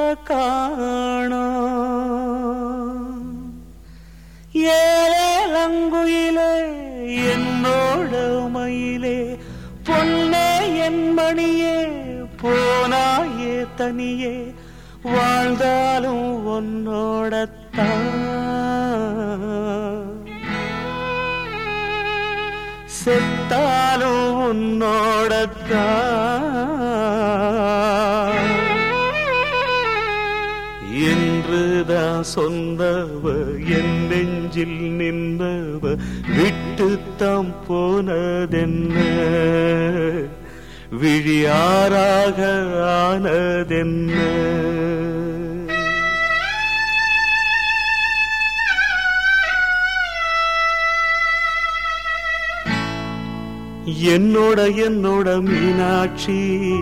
காணோம் ஏலங்குயிலே என்னோட மயிலே பொன்னே என் மணியே போனாயே தனியே வாழ்ந்தாலும் உன்னோடத்தான் செத்தாலும் உன்னோடத்தான் என்றுதான் சொன்னவ என் நெஞ்சில் நின்றவ விட்டுத்தாம் போனதென்ன விழியாராக ஆனதென்ன என்னோட என்னோட மீனாட்சி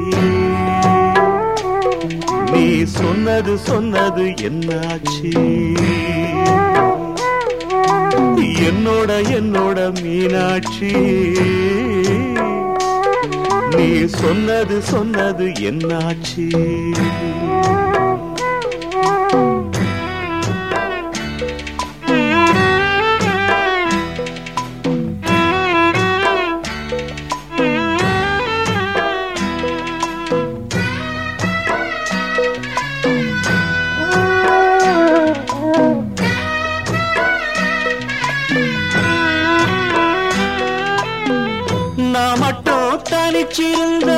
நீ சொன்னது சொன்னது என்னாச்சு என்னோட என்னோட மீனாட்சி நீ சொன்னது சொன்னது என்னாச்சு நான் மட்டும் தனிச்சிருந்தா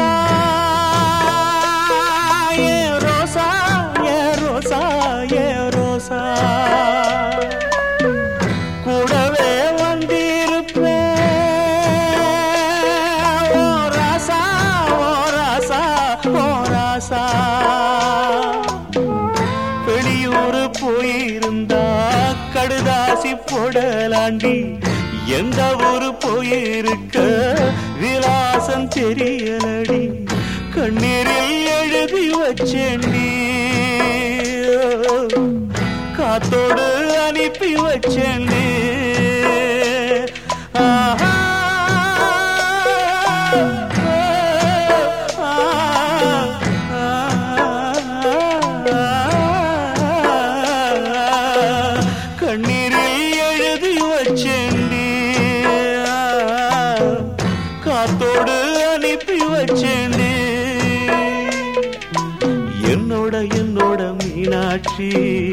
ஏ ரோசா ஏ ரோசா ஏ ரோசா கூடவே வந்திருப்பேன் ஓ ராசா ஓ ராசா ஓ ராசா வெளியூர் போயிருந்தா கடுதாசி போடலாண்டி எந்த ஊரு போயிருக்க விலாசம் தெரியலடி கண்ணீரில் எழுதி வச்சேண்டி காத்தோடு அனுப்பி வச்சேண்டி ஆஹா கண்ணீரில் எழுதி வச்சேண்டி காத்தோடு அனுப்பி வச்சேண்டி என்னோட என்னோட மீனாட்சி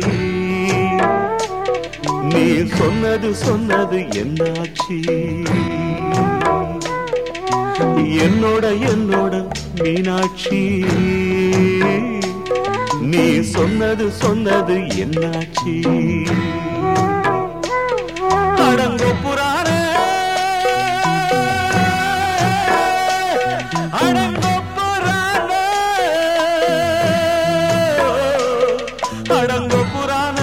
நீ சொன்னது சொன்னது என்னாச்சு என்னோட என்னோட மீனாட்சி நீ சொன்னது சொன்னது என்னாச்சு அடங்கோ புராண அடங்கோ புராண அடங்கோ புராண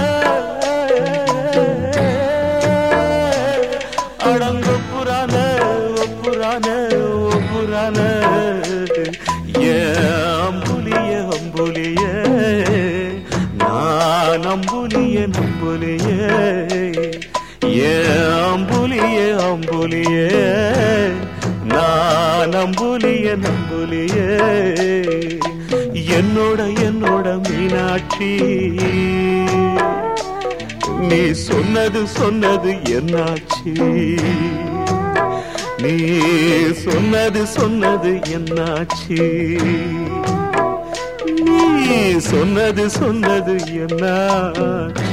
அடங்கோ புராண ஓ புராண ஓ புராண ஏ அம்புலிய அம்புலிய நான் அம்புலிய நம்புலிய ஏ அம்புலிய அம்புலிய நான் அம்புலிய நம்புலிய என்னோட என்னோட மீனாட்சி நீ சொன்னது சொன்னது என்னாச்சு நீ சொன்னது சொன்னது என்னாச்சு நீ சொன்னது சொன்னது என்னாச்சு